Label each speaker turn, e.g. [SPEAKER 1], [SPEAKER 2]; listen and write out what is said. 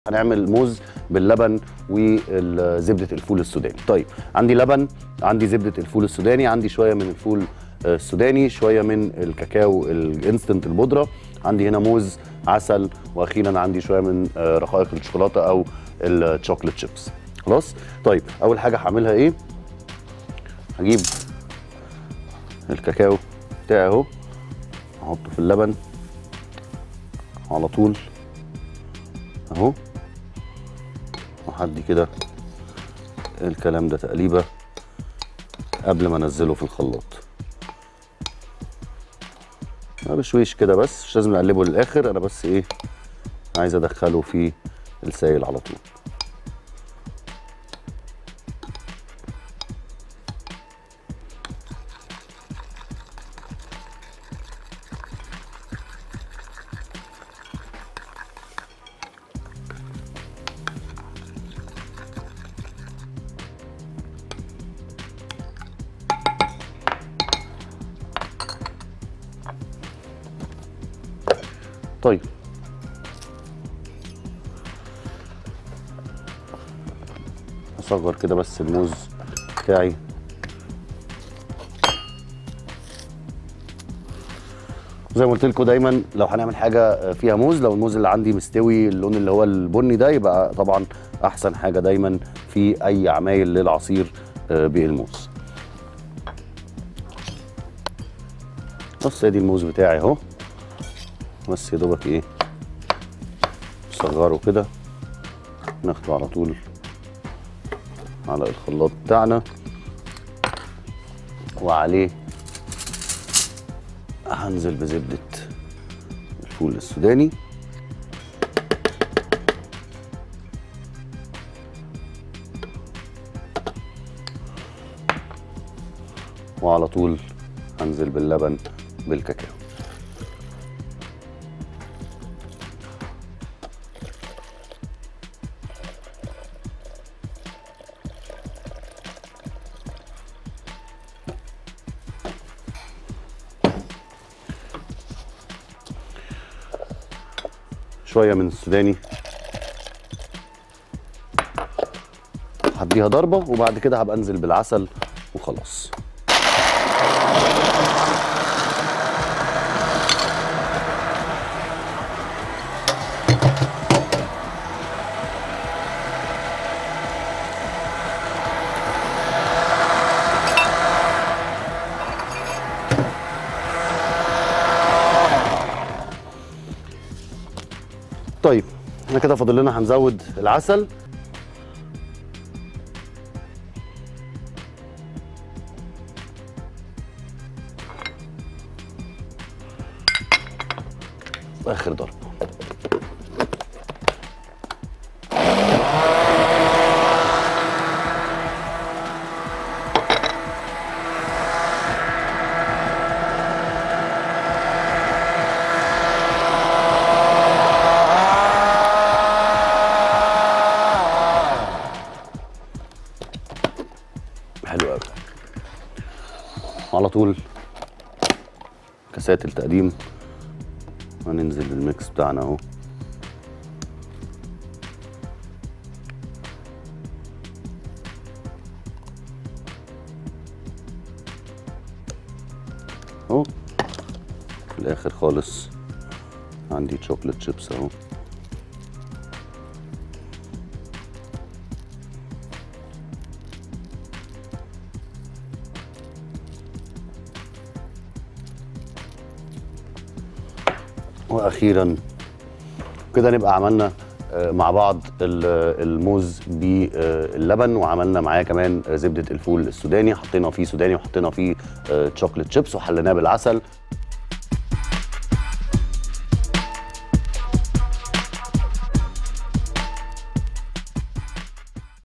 [SPEAKER 1] هنعمل موز باللبن وزبده الفول السوداني طيب عندي لبن عندي زبده الفول السوداني عندي شويه من الفول آه، السوداني شويه من الكاكاو الانستنت البودره عندي هنا موز عسل واخيرا عندي شويه من آه، رقائق الشوكولاته او الشوكليت شيبس خلاص طيب اول حاجه هعملها ايه هجيب الكاكاو بتاعي اهو احطه في اللبن على طول اهو وهدي كده الكلام ده تقليبه قبل ما انزله في الخلاط أنا بشويش كده بس مش لازم نقلبه للاخر انا بس ايه عايز ادخله في السائل على طول طيب اصغر كده بس الموز بتاعي زي ما قلت لكم دايما لو هنعمل حاجه فيها موز لو الموز اللي عندي مستوي اللون اللي هو البني ده يبقى طبعا احسن حاجه دايما في اي عمايل للعصير آه، بالموز بص ادي الموز بتاعي اهو بس يا دوبك ايه نصغره كده ناخده على طول على الخلاط بتاعنا وعليه هنزل بزبدة الفول السوداني وعلى طول هنزل باللبن بالكاكاو شويه من السوداني هديها ضربه وبعد كده هبقى انزل بالعسل وخلاص طيب احنا كده فاضل لنا هنزود العسل اخر ضربه حلو قوي على طول كاسات التقديم هننزل بالميكس بتاعنا اهو اهو في الاخر خالص عندي شوكليت شيبس اهو واخيرا كده نبقى عملنا آه، مع بعض ال- الموز باللبن وعملنا معاه كمان زبده الفول السوداني حطينا فيه سوداني وحطينا فيه آه، شوكليت شيبس وحليناه بالعسل